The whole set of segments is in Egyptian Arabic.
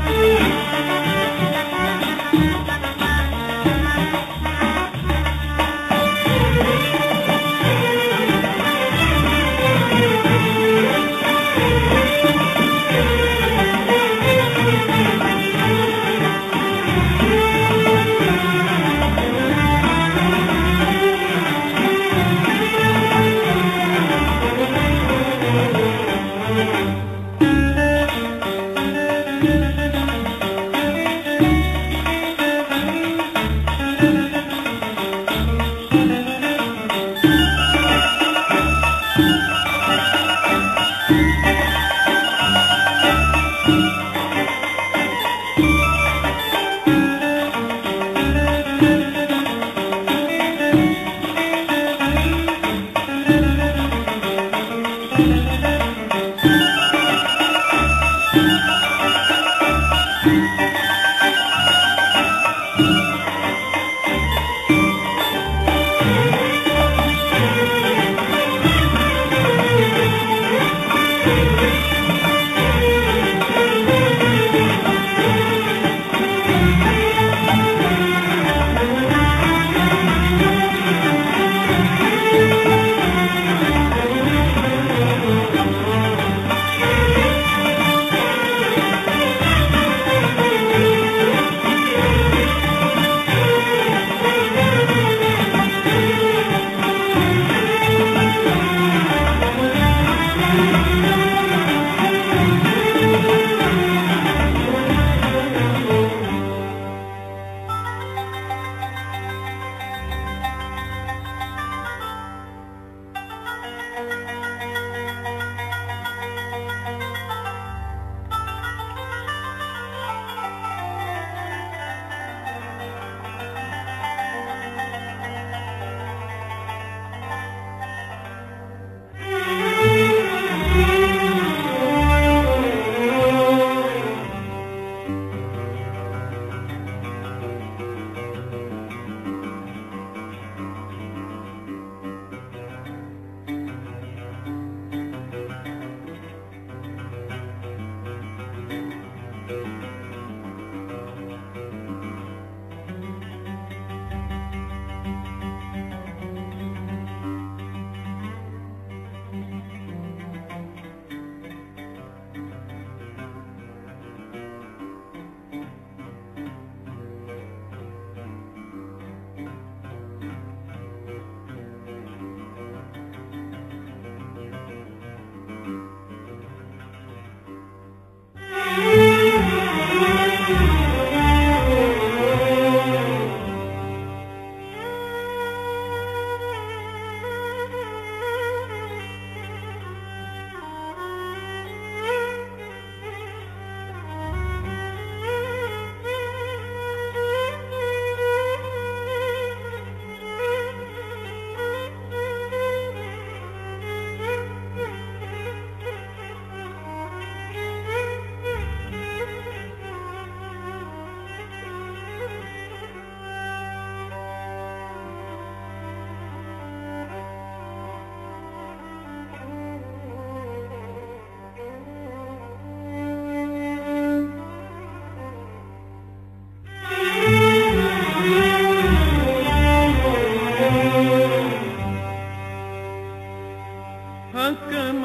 حكم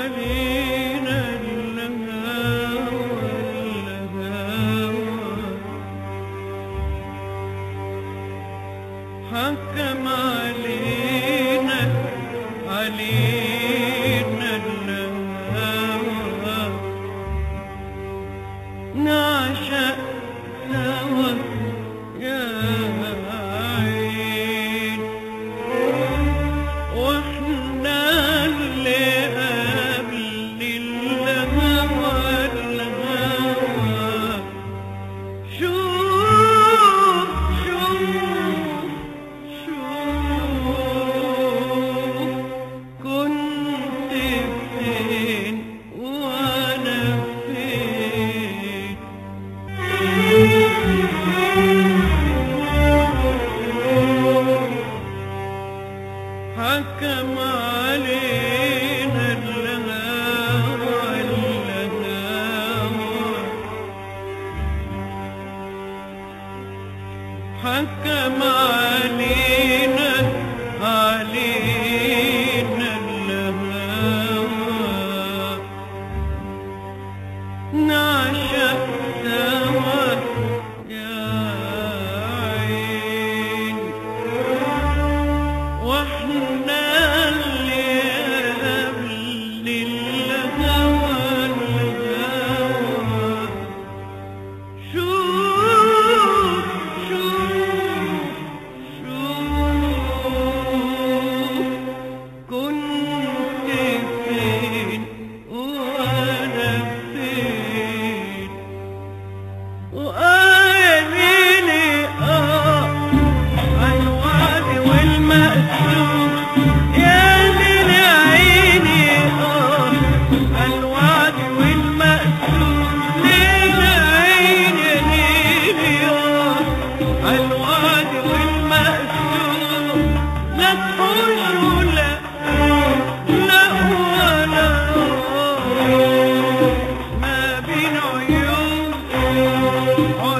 علينا الهوى الهوى حكم علينا علينا الهوى نعشق سوا يا عين واحنا اللي قبل الهوى الهوى شوف شوف شوف كنت فين وانا فين حكم علينا علينا الهوى نعشق سوا يا عين واحنا اللي قبل الهوى الهوى شوف شوف شوف كنت فين وانا فين وآمني آه الوعد والمأسور يا ليل عيني آه الوعد والمأسور ليل عيني ليلي آه الوعد والمأسور لا تحوش ولا لا ولا ما بين عيون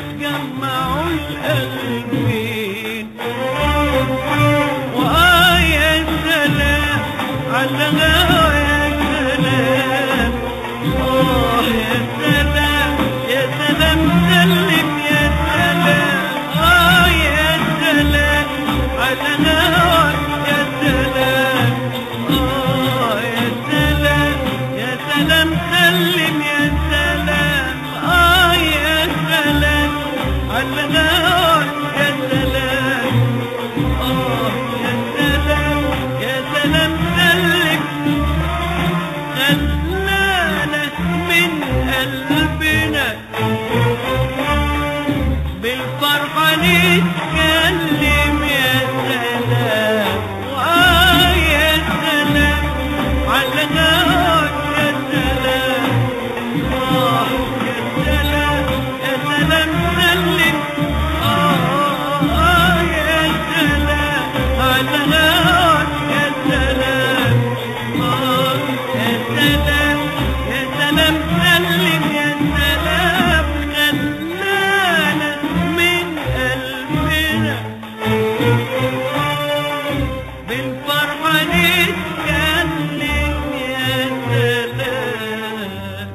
يتجمعوا القلبين وآه يا سلام على الهوى يا سلام آه يا سلام يا سلام سلم يا سلام آه يا سلام على الهوى يا سلام آه يا سلام يا سلام سلم يا سلام آه يا سلام على الهوى يا سلام آه يا سلام يا سلام سلم خلانا من قلبنا بالفرحة نتكلم يا سلام وآه يا سلام على غاك يا سلام آه يا سلام يا سلام سلم آه آه يا سلام على غاك يا سلام آه يا سلام يا سلام سلم يا سلام خلانا من قلبنا بالفرحة نتكلم يا سلام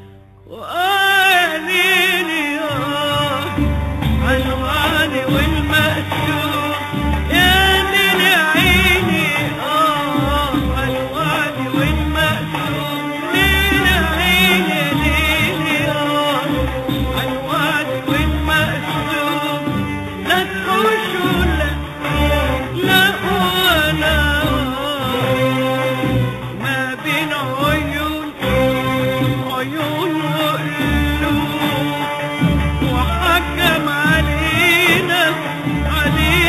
وقاليلي آه عالوالي والمأسور يا دين عيني آه عالوالي والمأسور دين عيني ليلي آه عالوالي والمأسور لا تخشوا لا لا ولا ما بين عيون عيون وقلوب وحكم علينا علينا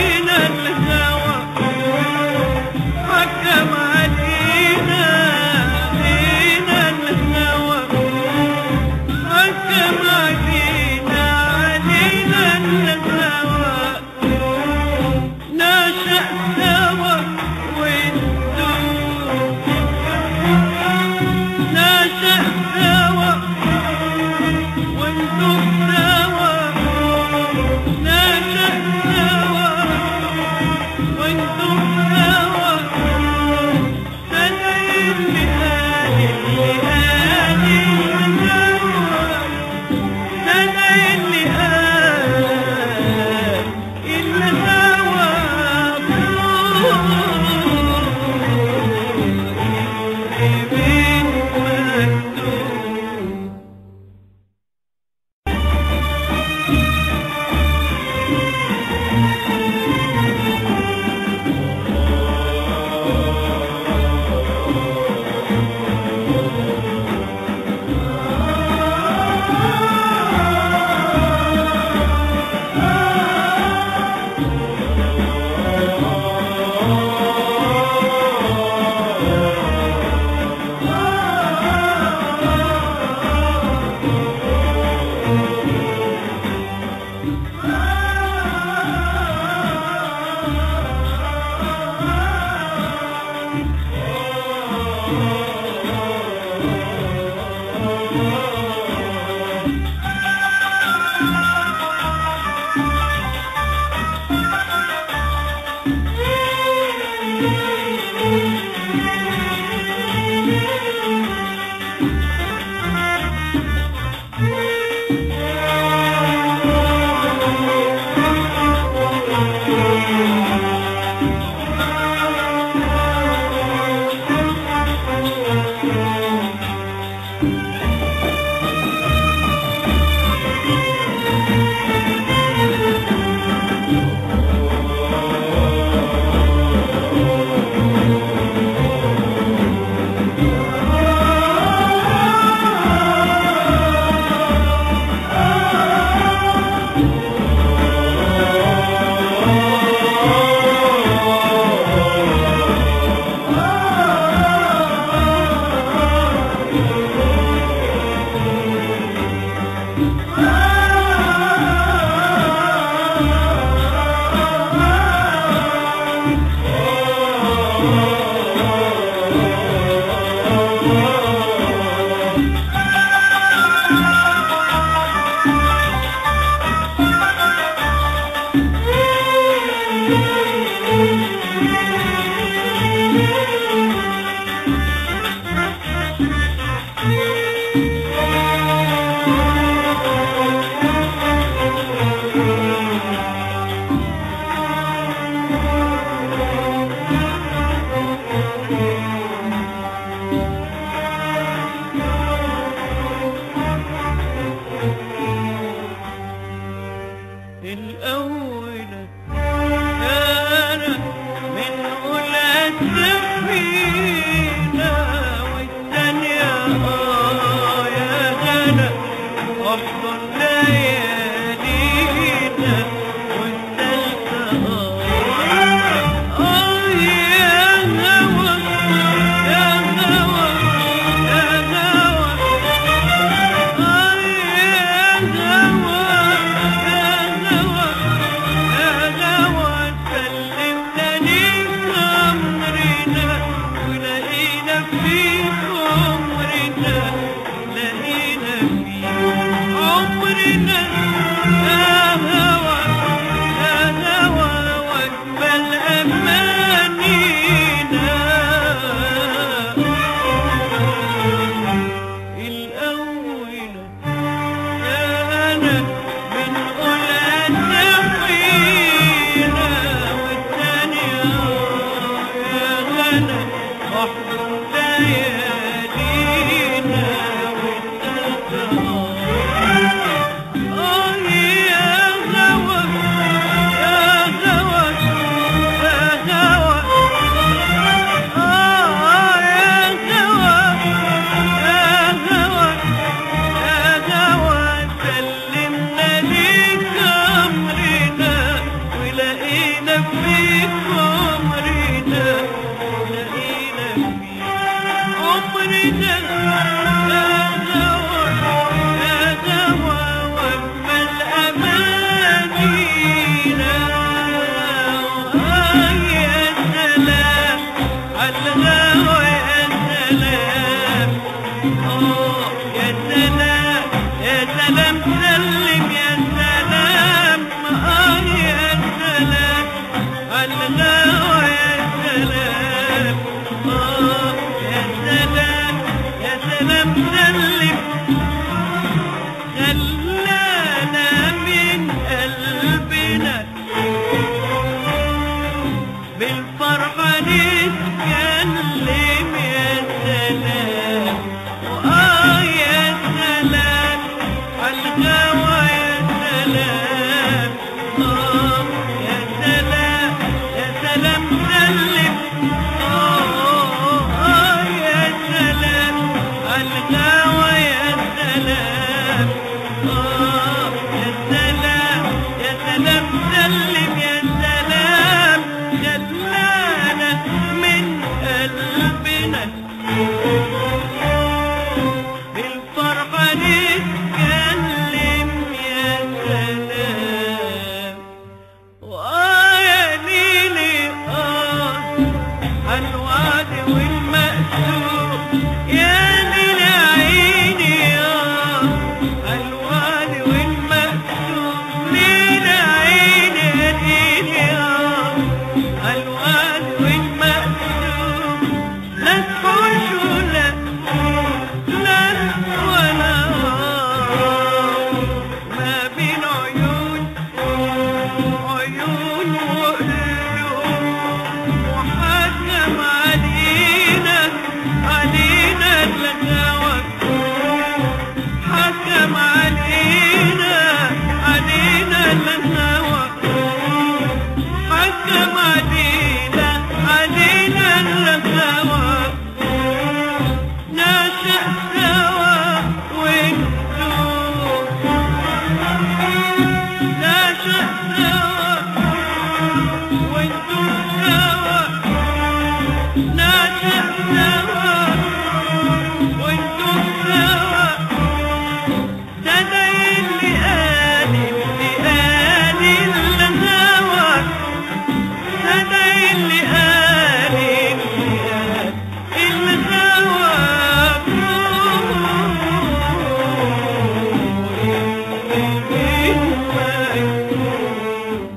الأولى أنا من أولى السفينة والثانية آه يا غلا أحضن ليالينا والثالثة آه آه يا هوى يا هوى يا هوى آه يا هوى يا هوى يا هوى سلمنا ليك أمرنا ولقينا فيك عمرنا لقينا فيك عمرنا يا هوى يا هوى واجمل أمانينا الأولى أنا من أولى السفينة والثانية يا غلا أحضن ليالينا والثالثة آه يا هوى يا هوى يا هوى آه يا هوى يا هوى يا هوى سلمنا ليك أمرنا ولقينا فيك عمرنا ولقينا فيك عمرنا يا هوى يا هوى واجمل أمانينا آه يا سلام عالهوى يا سلام آه يا سلام يا سلام سلم يا سلام آه يا سلام عالهوى يا سلام آه يا سلام يا سلام سلم خلانا من قلبنا بالفرحة نتكلم يا سلام وآه يا سلام عالهوى يا سلام آه يا سلام يا سلام سلم آه آه يا سلام عالهوى يا سلام آه يا سلام يا سلام سلم يا سلام خلانا من قلبنا بالفرحة نتكلم يا سلام وآه يا ليلي آه عالوعد والمقسوم يا ليل عيني آه عالوعد والمقسوم ليل عيني يا ليلي آه عالوعد والمقسوم لا تحوش ولا لا ولا ما بين عيون عيون وقلوب وحكم علينا علينا الهوى حكم علينا علينا الهوى حكم علينا علينا الهوى نعشق سوا ونتوب نعشق سوا ونتوب سوا نعشق سوا ونتوب سوا صدق اللي قال اللي قال الهوى صدق اللي قال اللي قال الهوى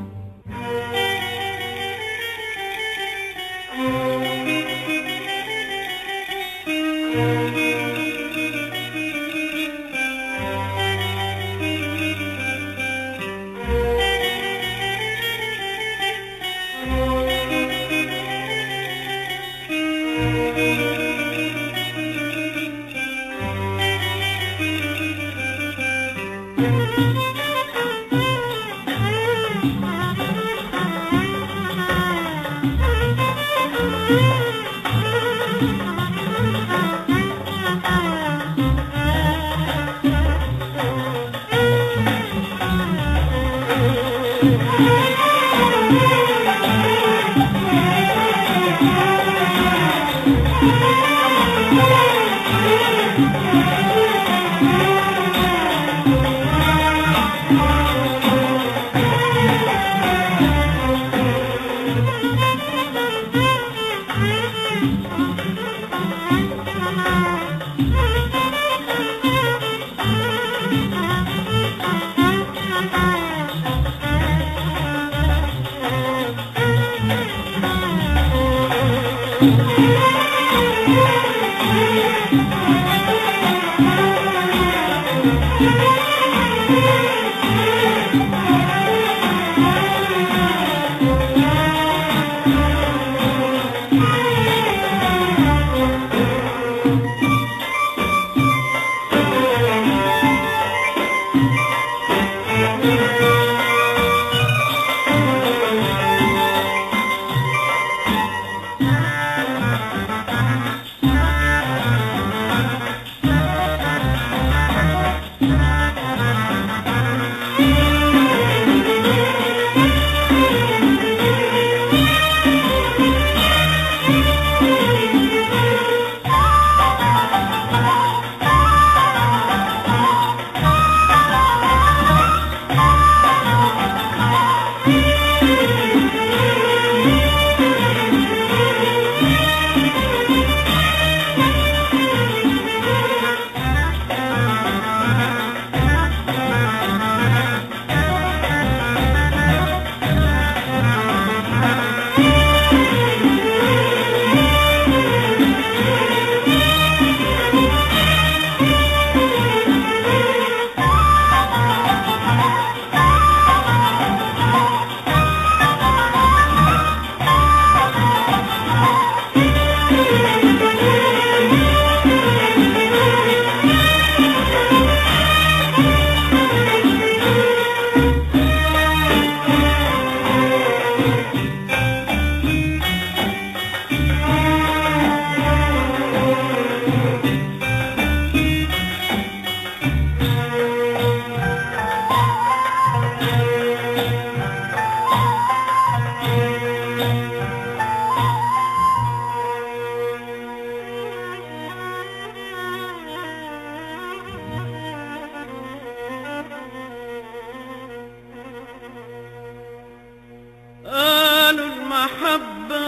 قالوا المحبة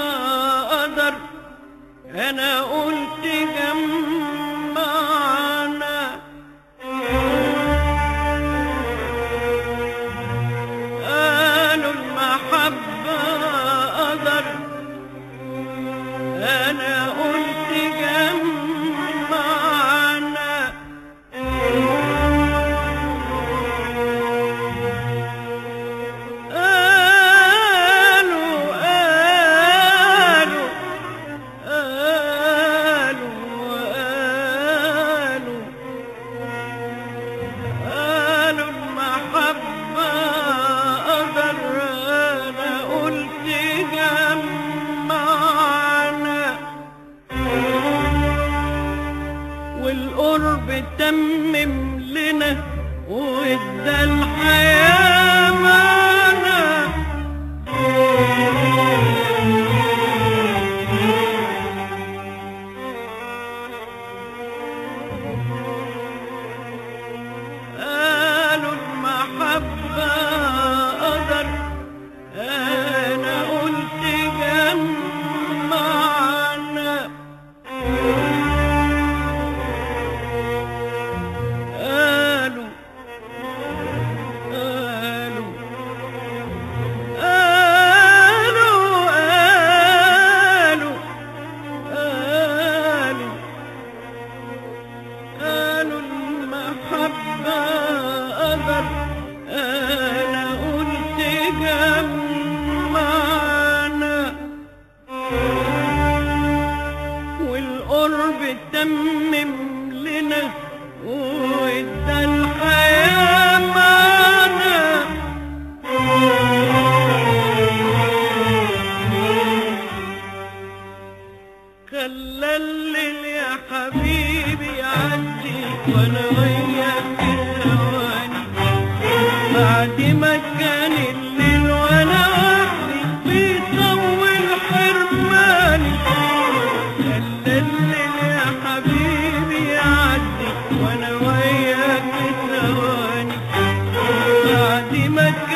قدر أنا قلت جمعنا قالوا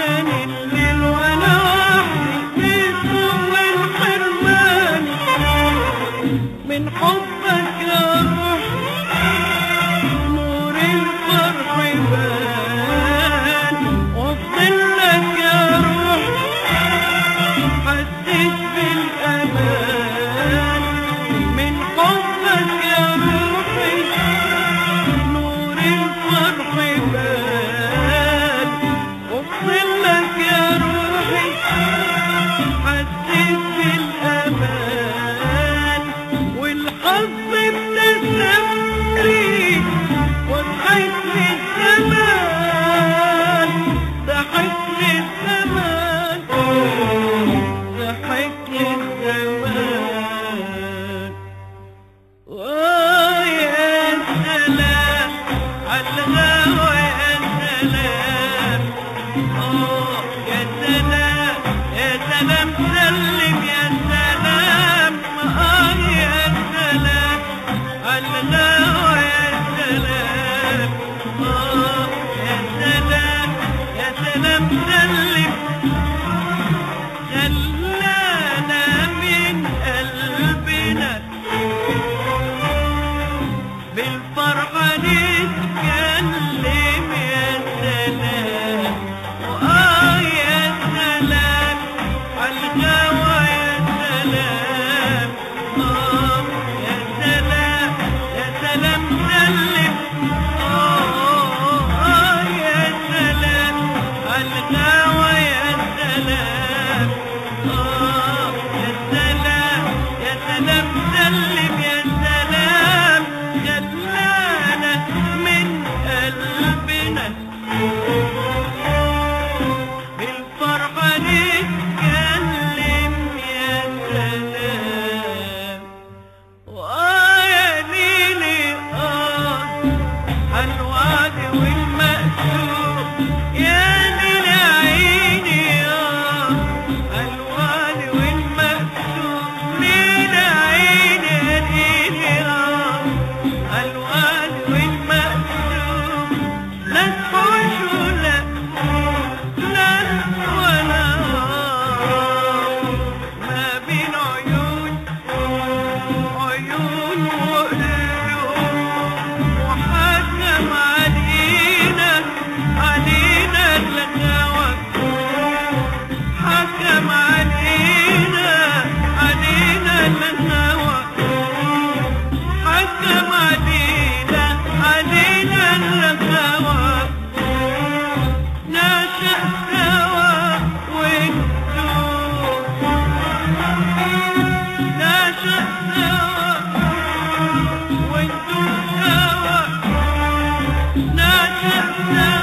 كان الليل وانا وحدي بيسوق الحرمان من حبك يا روح نور الفرح بان وبظلك يا روح حسيت بالامان من حبك يا روحي نور الفرح بان وبظلك يا روحي حسيت بالامان والحظ ابتسم لي وضحك لي الزمان ضحك لي الزمان ضحك لي الزمان ويا سلام عالغاوى يا سلام آه يا سلام يا سلام سلم يا سلام آه يا سلام عالغاوى يا سلام آه يا سلام يا سلام سلم خلانا من قلبنا بالفرحة نتكلم يا سلام وآه يا سلام عالغوا يا سلام آه يا سلام يا سلام سلم آه آه يا سلام عالغوا يا سلام آه يا سلام يا سلام سلم يا سلام خلانا من قلبنا بالفرحة نتكلم يا سلام وآه يا ليلي آه الوعد والمأسور يا ليل عيني آه الوعد والمأسور ليل عيني يا ليلي آه الوعد والمأسور لا تحوش ولا لا ولا ما بين عيون عيون وقلوب وحكم علينا علينا الهوى حكم علينا علينا الهوى حكم علينا علينا الهوى نعشق سوا ونشوف نعشق سوا ونشوف سوا نعشق سوا